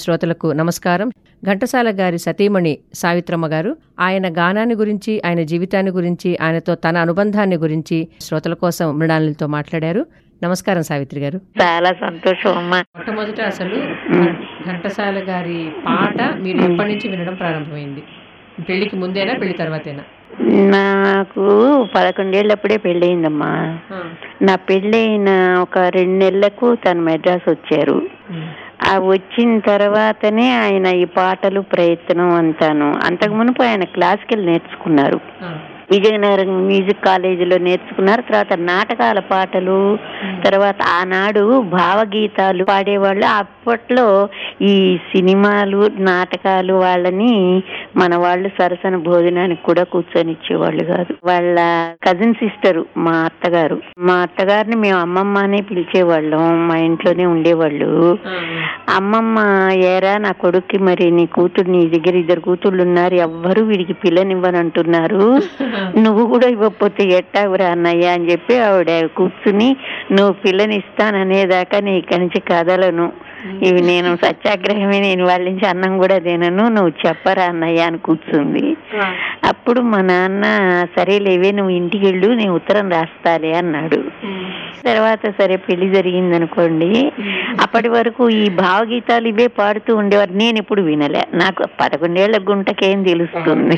శ్రోతలకు నమస్కారం ఘంటసాల గారి సతీమణి సావిత్రమ్మ గారు ఆయన గానాన్ని గురించి ఆయన జీవితాన్ని గురించి ఆయనతో తన అనుబంధాన్ని గురించి శ్రోతల కోసం మృణాలతో మాట్లాడారు నమస్కారం సావిత్రి గారు చాలా సంతోషం అమ్మా మొట్టమొదట అసలు ఘంటసాల గారి పాట మీరు ఎప్పటి నుంచి వినడం ప్రారంభమైంది పెళ్లికి ముందేనా పెళ్లి తర్వాతేనా నాకు పదకొండేళ్ళప్పుడే పెళ్ళయిందమ్మా నా పెళ్ళైన ఒక రెండు నెలలకు తను మెడ్రాస్ వచ్చారు ఆ వచ్చిన తర్వాతనే ఆయన ఈ పాటలు ప్రయత్నం అంతాను అంతకు మునుపు ఆయన క్లాసికల్ నేర్చుకున్నారు విజయనగరం మ్యూజిక్ కాలేజీలో నేర్చుకున్నారు తర్వాత నాటకాల పాటలు తర్వాత ఆనాడు భావగీతాలు పాడేవాళ్ళు అప్పట్లో ఈ సినిమాలు నాటకాలు వాళ్ళని మన వాళ్ళు సరసన భోజనానికి కూడా కూర్చొనిచ్చేవాళ్ళు కాదు వాళ్ళ కజిన్ సిస్టర్ మా అత్తగారు మా అత్తగారిని మేము అమ్మమ్మ అనే పిలిచేవాళ్ళం మా ఇంట్లోనే ఉండేవాళ్ళు అమ్మమ్మ ఏరా నా కొడుక్కి మరి నీ కూతురు నీ దగ్గర ఇద్దరు కూతుళ్ళు ఉన్నారు ఎవ్వరు వీడికి పిల్లనివ్వనంటున్నారు నువ్వు కూడా ఇవ్వకపోతే ఎట్టావురా అన్నయ్య అని చెప్పి ఆవిడ కూర్చుని నువ్వు పిల్లని ఇస్తాననేదాకా నీ ఇక్కడి నుంచి కదలను ఇవి నేను సత్యాగ్రహమే నేను వాళ్ళ నుంచి అన్నం కూడా తినను నువ్వు చెప్పరా అన్నయ్య అని కూర్చుంది అప్పుడు మా నాన్న సరేలేవే నువ్వు ఇంటికి వెళ్ళు నేను ఉత్తరం రాస్తాలే అన్నాడు తర్వాత సరే పెళ్లి జరిగింది అనుకోండి అప్పటి వరకు ఈ భావగీతాలు ఇవే పాడుతూ ఉండేవారు నేను ఇప్పుడు వినలే నాకు పదకొండేళ్ల గుంటకేం తెలుస్తుంది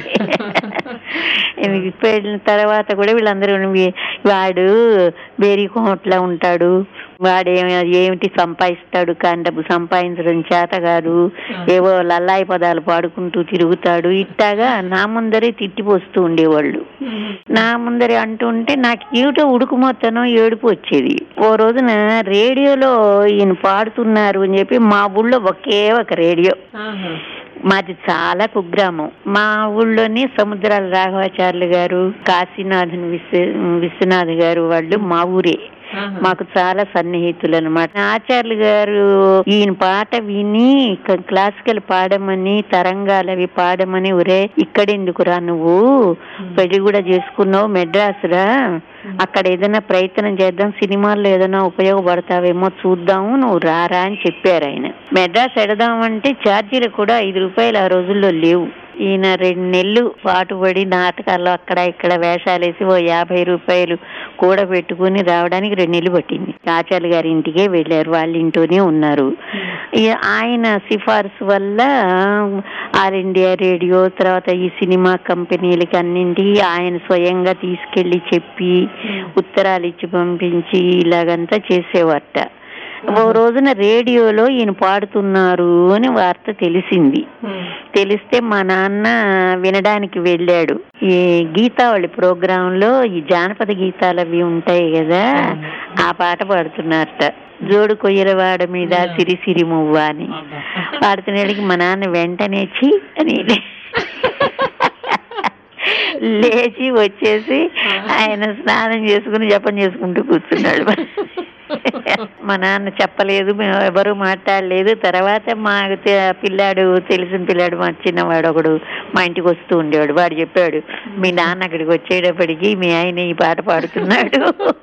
పెళ్ళిన తర్వాత కూడా వీళ్ళందరూ వీ- వాడు వేరి కోట్లా ఉంటాడు వాడు ఏమి- ఏమిటి సంపాదిస్తాడు కానీ డబ్బు సంపాదించడం చేత కాదు ఏవో లల్లాయి పదాలు పాడుకుంటూ తిరుగుతాడు ఇట్టాగా నా ముందరే తిట్టిపోస్తూ ఉండేవాళ్ళు నా ముందరే అంటుంటే నాకు ఏమిటో ఉడుకుమోతనో ఏడుపు వచ్చేది ఓ రోజున రేడియోలో ఈయన పాడుతున్నారు అని చెప్పి మా ఊళ్ళో ఒకే ఒక రేడియో మాది చాలా కుగ్రామం మా ఊళ్ళోని సముద్రాల రాఘవాచార్యులు గారు కాశీనాథన్ విశ్వ విశ్వనాథ్ గారు వాళ్ళు మా ఊరే మాకు చాలా సన్నిహితులు అనమాట ఆచార్యులు గారు ఈయన పాట విని క- క్లాసికల్ పాడమని తరంగాలు అవి పాడమని ఒరే ఇక్కడెందుకురా నువ్వు పెళ్లి కూడా చేసుకున్నావు మెడ్రాసురా అక్కడ ఏదైనా ప్రయత్నం చేద్దాం సినిమాల్లో ఏదైనా ఉపయోగపడతావేమో చూద్దాము నువ్వు రారా అని చెప్పారు ఆయన మెడ్రాస్ ఎడదామంటే ఛార్జీలు కూడా ఐదు రూపాయలు ఆ రోజుల్లో లేవు ఈయన రెండు నెలలు పాటుపడి నాటకాల్లో అక్కడ ఇక్కడ వేషాలేసి ఓ యాభై రూపాయలు కూడా పెట్టుకుని రావడానికి రెండు నెలలు పట్టింది ఆచార్య గారి ఇంటికే వెళ్ళారు వాళ్ళ ఇంట్లోనే ఉన్నారు ఇక ఆయన సిఫార్సు వల్ల ఆల్ ఇండియా రేడియో తర్వాత ఈ సినిమా కంపెనీలకి అన్నింటి ఆయన స్వయంగా తీసుకెళ్లి చెప్పి ఉత్తరాలు ఇచ్చి పంపించి ఇలాగంతా చేసేవారట ఓ రోజున రేడియోలో ఈయన పాడుతున్నారు అని వార్త తెలిసింది తెలిస్తే మా నాన్న వినడానికి వెళ్ళాడు ఈ గీతావళి ప్రోగ్రామ్ లో ఈ జానపద గీతాలు అవి ఉంటాయి కదా ఆ పాట పాడుతున్నారట జోడు కొయ్యలవాడ మీద సిరి సిరి మువ్వ అని పాడుతున్నడికి మా నాన్న వెంటనే చి అని లేచి వచ్చేసి ఆయన స్నానం చేసుకుని జపం చేసుకుంటూ కూర్చున్నాడు మా నాన్న చెప్పలేదు మేము ఎవరు మాట్లాడలేదు తర్వాత మా తె- పిల్లాడు తెలిసిన పిల్లాడు మా చిన్నవాడు ఒకడు మా ఇంటికి వస్తూ ఉండేవాడు వాడు చెప్పాడు మీ నాన్న అక్కడికి వచ్చేటప్పటికి మీ ఆయన ఈ పాట పాడుతున్నాడు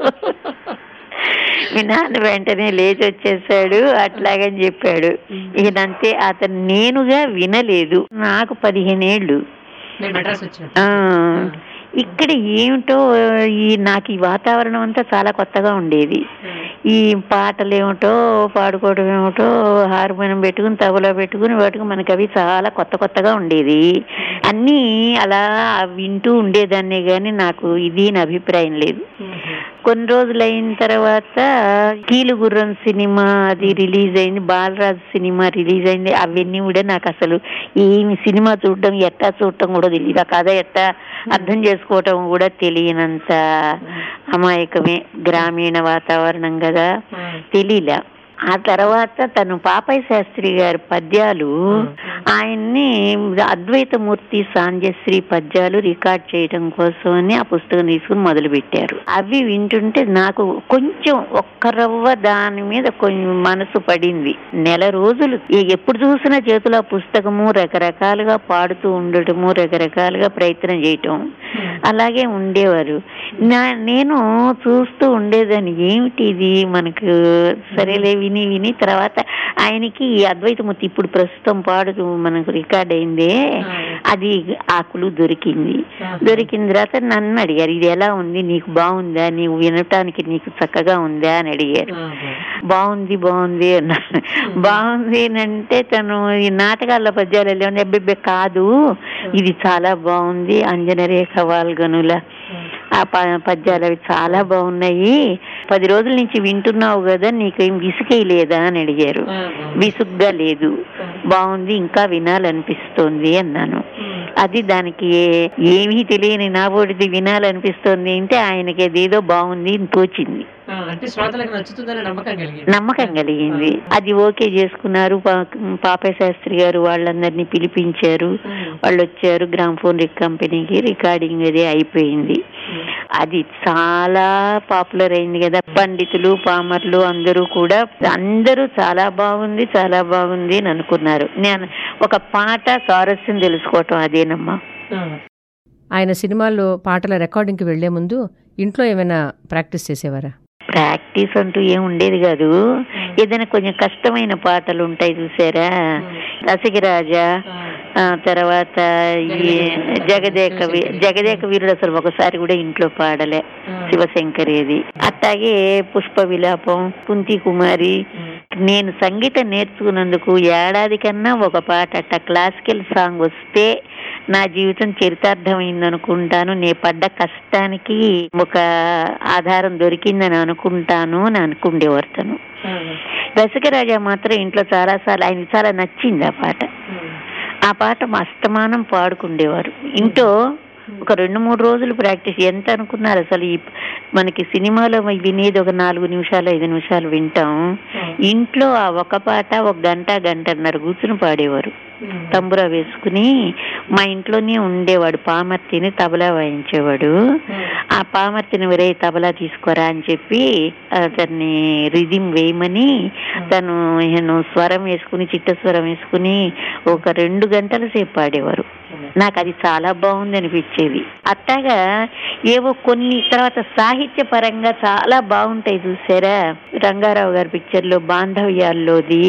మీ నాన్న వెంటనే లేచి వచ్చేసాడు అట్లాగని చెప్పాడు ఇదంతే అతను నేనుగా వినలేదు నాకు పదిహేనేళ్ళు మీరు మెడ్రాస్ వచ్చిన ఆ ఇక్కడ ఏమిటో ఈ నాకు ఈ వాతావరణం అంతా చాలా కొత్తగా ఉండేది ఈ పాటలు ఏమిటో పాడుకోవడం ఏమిటో హార్మోనియం పెట్టుకుని తబలా పెట్టుకుని వాటికి మనకి అవి చాలా కొత్త కొత్తగా ఉండేది అన్నీ అలా వింటూ ఉండేదాన్ని కానీ నాకు ఇది నా అభిప్రాయం లేదు కొన్ని రోజులు అయిన తర్వాత కీలుగుర్రం సినిమా అది రిలీజ్ అయింది బాలరాజు సినిమా రిలీజ్ అయింది అవన్నీ కూడా నాకు అసలు ఏమి సినిమా చూడడం ఎట్టా చూడటం కూడా తెలియదు ఆ కథ ఎట్టా అర్థం చేసుకోవటం కూడా తెలియనంత అమాయకమే గ్రామీణ వాతావరణం కదా తెలియలే ఆ తర్వాత తను పాపయ్య శాస్త్రి గారి పద్యాలు ఆయన్ని అద్వైతమూర్తి సాంజశ్రీ పద్యాలు రికార్డ్ చేయడం కోసమని ఆ పుస్తకం తీసుకుని మొదలు పెట్టారు అవి వింటుంటే నాకు కొంచెం ఒక్క రవ్వ దాని మీద కొంచెం మనసు పడింది నెల రోజులు ఎ- ఎప్పుడు చూసినా చేతిలో ఆ పుస్తకము రకరకాలుగా పాడుతూ ఉండటము రకరకాలుగా ప్రయత్నం చేయటం అలాగే ఉండేవారు నా నేను చూస్తూ ఉండేదాన్ని ఏమిటి ఇది మనకు సరేలే విని విని తర్వాత ఆయనకి ఈ అద్వైతమూర్తి ఇప్పుడు ప్రస్తుతం పాడుతూ మనకు రికార్డ్ అయిందే అది ఆకులు దొరికింది దొరికిన తర్వాత నన్ను అడిగారు ఇది ఎలా ఉంది నీకు బాగుందా నీవు వినటానికి నీకు చక్కగా ఉందా అని అడిగారు బాగుంది బాగుంది అన్నాను బాగుంది అని అంటే తను ఈ నాటకాల పద్యాలు ఎలా ఉంది అబ్బెబ్బే కాదు ఇది చాలా బాగుంది అంజనరేఖ వాల్గనుల ఆ ప- పద్యాలు అవి చాలా బాగున్నాయి పది రోజుల నుంచి వింటున్నావు కదా నీకేం విసుకేయలేదా అని అడిగారు విసుగ్గా లేదు బాగుంది ఇంకా వినాలనిపిస్తోంది అన్నాను అది దానికి ఏ- ఏమీ తెలియని నాబోడిది వినాలనిపిస్తోంది అంటే ఆయనకి అదేదో బాగుంది అని తోచింది అంటే శ్రోతలకు నచ్చుతుందని నమ్మకం కలిగింది నమ్మకం కలిగింది అది ఓకే చేసుకున్నారు పా- పాపయ్య శాస్త్రి గారు వాళ్ళందరినీ పిలిపించారు వాళ్ళు వచ్చారు గ్రామ్ ఫోన్ కంపెనీకి రికార్డింగ్ అది అయిపోయింది అది చాలా పాపులర్ అయింది కదా పండితులు పామర్లు అందరూ కూడా అందరూ చాలా బాగుంది చాలా బాగుంది అని అనుకున్నారు నేను ఒక పాట సారస్యం తెలుసుకోవటం అదేనమ్మా ఆయన సినిమాల్లో పాటల రికార్డింగ్కి వెళ్లే ముందు ఇంట్లో ఏమైనా ప్రాక్టీస్ చేసేవారా ప్రాక్టీస్ అంటూ ఏం ఉండేది కాదు ఏదైనా కొంచెం కష్టమైన పాటలు ఉంటాయి చూసారా రసికరాజా ఆ తర్వాత ఈ జగదేక వీ- జగదేక వీరుడు అసలు ఒకసారి కూడా ఇంట్లో పాడలే శివశంకరేది అట్లాగే పుష్ప విలాపం కుంతి కుమారి నేను సంగీతం నేర్చుకున్నందుకు ఏడాది కన్నా ఒక పాట అట్ట క్లాసికల్ సాంగ్ వస్తే నా జీవితం చరితార్థమైంది అనుకుంటాను నే పడ్డ కష్టానికి ఒక ఆధారం దొరికిందని అనుకుంటాను అని అనుకుండేవారు తను రసికరాజా మాత్రం ఇంట్లో చాలా సార్లు ఆయనకి చాలా నచ్చింది ఆ పాట ఆ పాట మా అస్తమానం పాడుకుండేవారు ఇంట్లో ఒక రెండు మూడు రోజులు ప్రాక్టీస్ ఎంత అనుకున్నారు అసలు ఈ మనకి సినిమాలో వినేది ఒక నాలుగు నిమిషాలు ఐదు నిమిషాలు వింటాం ఇంట్లో ఆ ఒక పాట ఒక గంట గంటన్నర కూర్చుని పాడేవారు తంబురా వేసుకుని మా ఇంట్లోనే ఉండేవాడు పామర్తిని తబలా వాయించేవాడు ఆ పామర్తిని ఒరే తబలా తీసుకోరా అని చెప్పి అతన్ని రిజిమ్ వేయమని తను నేను స్వరం వేసుకుని చిట్ట స్వరం వేసుకుని ఒక రెండు గంటల సేపు పాడేవారు నాకు అది చాలా బాగుంది అనిపించేది అట్లాగా ఏవో కొన్ని తర్వాత సాహిత్య పరంగా చాలా బాగుంటాయి చూసారా రంగారావు గారి పిక్చర్ లో బాంధవ్యాల్లోది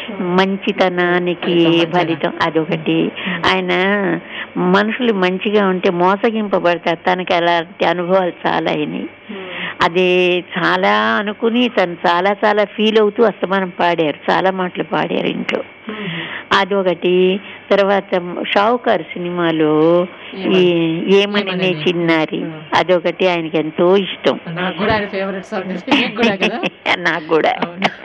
మంచితనానికి ఫలితం అదొకటి ఆయన మనుషులు మంచిగా ఉంటే మోసగింపబడతారు తనకి అలాంటి అనుభవాలు చాలా అయినాయి అది చాలా అనుకుని తను చాలా చాలా ఫీల్ అవుతూ అస్తమానం పాడారు చాలా మాటలు పాడారు ఇంట్లో అదొకటి తర్వాత షావుకార్ సినిమాలో ఈ ఏమని నే చిన్నారి అదొకటి ఆయనకి ఎంతో ఇష్టం నాకు కూడా ఆయన ఫేవరెట్ సాంగ్ కూడా కదా నాకు కూడా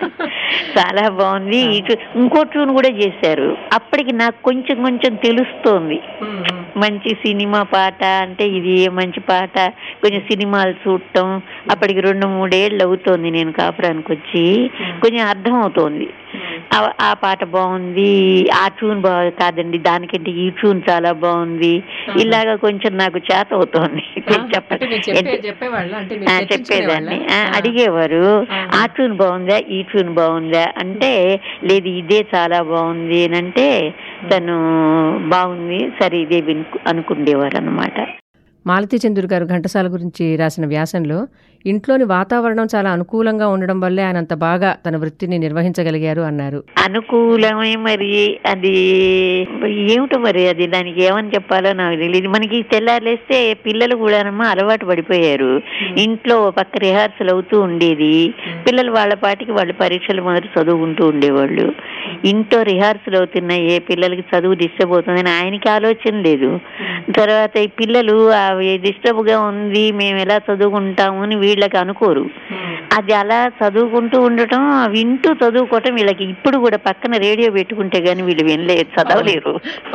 చాలా బాగుంది ఇటు ఇంకో ట్యూన్ కూడా చేశారు అప్పటికి నాకు కొంచెం కొంచెం తెలుస్తోంది మంచి సినిమా పాట అంటే ఇది ఏ మంచి పాట కొంచెం సినిమాలు చూడటం అప్పటికి రెండు మూడేళ్ళు అవుతోంది నేను కాపురానికి వచ్చి కొంచెం అర్థం అవుతోంది ఆ- ఆ పాట బాగుంది ఆ ట్యూన్ బా కాదండి దానికంటే ఈ ట్యూన్ చాలా బాగుంది ఇలాగా కొంచెం నాకు చేత అవుతోంది చెప్పండి చెప్పేవాళ్ళు అంటే ఆ, చెప్పేదాన్ని ఆ, అడిగేవారు ఆ ట్యూన్ బాగుందా ఈ ట్యూన్ బాగుందా అంటే లేదు ఇదే చాలా బాగుంది అని అంటే తను బాగుంది సరే ఇదే విను అనుకుండేవారు అనమాట మాలతీ చంద్రుడు గారు ఘంటసాల గురించి రాసిన వ్యాసంలో ఇంట్లోని వాతావరణం చాలా అనుకూలంగా ఉండడం వల్లే ఆయన అంత బాగా తన వృత్తిని నిర్వహించగలిగారు అన్నారు అనుకూలమే మరి అది ఏమిటో మరి అది దానికి ఏమని చెప్పాలో నాకు తెలియదు మనకి తెల్లారులేస్తే పిల్లలు కూడానమ్మా అలవాటు పడిపోయారు ఇంట్లో ఓ పక్క రిహార్సల్ అవుతూ ఉండేది పిల్లలు వాళ్ళ పాటికి వాళ్ళ పరీక్షలు మొదటి చదువుకుంటూ ఉండేవాళ్ళు ఇంట్లో రిహార్సల్ అవుతున్నాయి ఏ పిల్లలకి చదువు డిస్టర్బ్ అవుతుందని ఆయనకి ఆలోచన లేదు తర్వాత ఈ పిల్లలు డిస్టర్బ్ గా ఉంది మేము ఎలా చదువుకుంటాము అని వీళ్ళకి అనుకోరు అది అలా చదువుకుంటూ ఉండటం వింటూ చదువుకోవటం వీళ్ళకి ఇప్పుడు కూడా పక్కన రేడియో పెట్టుకుంటే గానీ వీళ్ళు వినలేరు చదవలేరు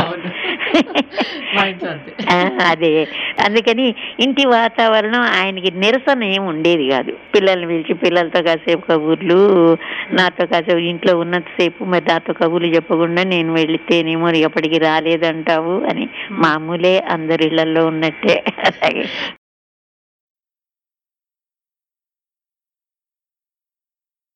ఆ, అదే అందుకని ఇంటి వాతావరణం ఆయనకి నిరసన ఏమి ఉండేది కాదు పిల్లల్ని పిలిచి పిల్లలతో కాసేపు కబుర్లు నాతో కాసేపు ఇంట్లో ఉన్నంతసేపు మరి నాతో కబుర్లు చెప్పకుండా నేను వెళితేనేమో ఎప్పటికి రాలేదంటావు అని మామూలే అందరి ఇళ్లలో ఉన్నట్టే అలాగే